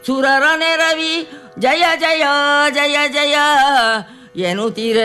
ಸುರರ ನೆರವಿ ಜಯ ಜಯ ಜಯ ಜಯ ಎನ್ನುತ್ತೀರೇ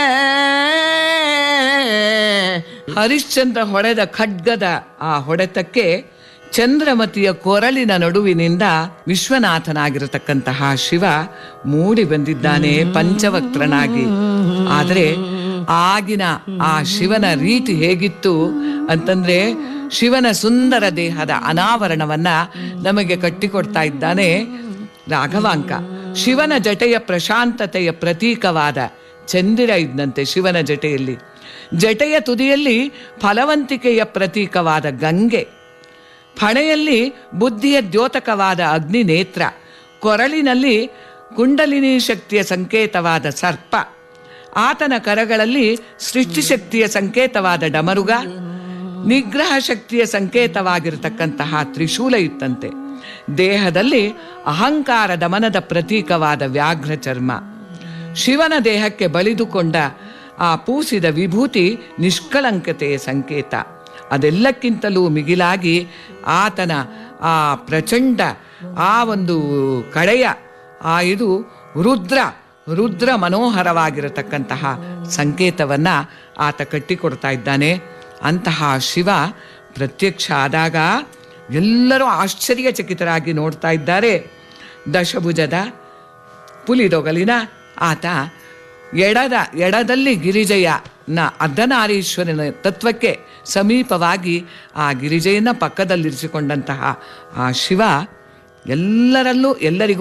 ಹರಿಶ್ಚಂದ್ರ ಹೊಡೆದ ಖಡ್ಗದ ಆ ಹೊಡೆತಕ್ಕೆ ಚಂದ್ರಮತಿಯ ಕೊರಳಿನ ನಡುವಿನಿಂದ ವಿಶ್ವನಾಥನಾಗಿರತಕ್ಕಂತಹ ಶಿವ ಮೂಡಿ ಬಂದಿದ್ದಾನೆ ಪಂಚವಕ್ತ್ರನಾಗಿ ಆದರೆ ಆಗಿನ ಆ ಶಿವನ ರೀತಿ ಹೇಗಿತ್ತು ಅಂತಂದ್ರೆ ಶಿವನ ಸುಂದರ ದೇಹದ ಅನಾವರಣವನ್ನ ನಮಗೆ ಕಟ್ಟಿಕೊಡ್ತಾ ಇದ್ದಾನೆ ರಾಘವಾಂಕ ಶಿವನ ಜಟೆಯ ಪ್ರಶಾಂತತೆಯ ಪ್ರತೀಕವಾದ ಚಂದಿರ ಇದ್ದಂತೆ ಶಿವನ ಜಟೆಯಲ್ಲಿ ಜಟೆಯ ತುದಿಯಲ್ಲಿ ಫಲವಂತಿಕೆಯ ಪ್ರತೀಕವಾದ ಗಂಗೆ ಫಣೆಯಲ್ಲಿ ಬುದ್ಧಿಯ ದ್ಯೋತಕವಾದ ಅಗ್ನಿ ನೇತ್ರ ಕೊರಳಿನಲ್ಲಿ ಕುಂಡಲಿನಿ ಶಕ್ತಿಯ ಸಂಕೇತವಾದ ಸರ್ಪ ಆತನ ಕರಗಳಲ್ಲಿ ಸೃಷ್ಟಿಶಕ್ತಿಯ ಸಂಕೇತವಾದ ಡಮರುಗ ನಿಗ್ರಹ ಶಕ್ತಿಯ ಸಂಕೇತವಾಗಿರತಕ್ಕಂತಹ ತ್ರಿಶೂಲ ಇತ್ತಂತೆ ದೇಹದಲ್ಲಿ ಅಹಂಕಾರ ದಮನದ ಪ್ರತೀಕವಾದ ವ್ಯಾಘ್ರ ಚರ್ಮ ಶಿವನ ದೇಹಕ್ಕೆ ಬಳಿದುಕೊಂಡ ಆ ಪೂಸಿದ ವಿಭೂತಿ ನಿಷ್ಕಳಂಕತೆಯ ಸಂಕೇತ ಅದೆಲ್ಲಕ್ಕಿಂತಲೂ ಮಿಗಿಲಾಗಿ ಆತನ ಆ ಪ್ರಚಂಡ ಆ ಒಂದು ಕಡೆಯ ಆ ಇದು ರುದ್ರ ರುದ್ರ ಮನೋಹರವಾಗಿರತಕ್ಕಂತಹ ಸಂಕೇತವನ್ನ ಆತ ಕಟ್ಟಿಕೊಡ್ತಾ ಇದ್ದಾನೆ ಅಂತಹ ಶಿವ ಪ್ರತ್ಯಕ್ಷ ಆದಾಗ ಎಲ್ಲರೂ ಆಶ್ಚರ್ಯಚಕಿತರಾಗಿ ನೋಡ್ತಾ ಇದ್ದಾರೆ ದಶಭುಜದ ಪುಲಿದೊಗಲಿನ ಆತ ಎಡದ ಎಡದಲ್ಲಿ ಗಿರಿಜಯನ ಅರ್ಧನಾರೀಶ್ವರನ ತತ್ವಕ್ಕೆ ಸಮೀಪವಾಗಿ ಆ ಗಿರಿಜೆಯನ್ನ ಪಕ್ಕದಲ್ಲಿರಿಸಿಕೊಂಡಂತಹ ಆ ಶಿವ ಎಲ್ಲರಲ್ಲೂ ಎಲ್ಲರಿಗೂ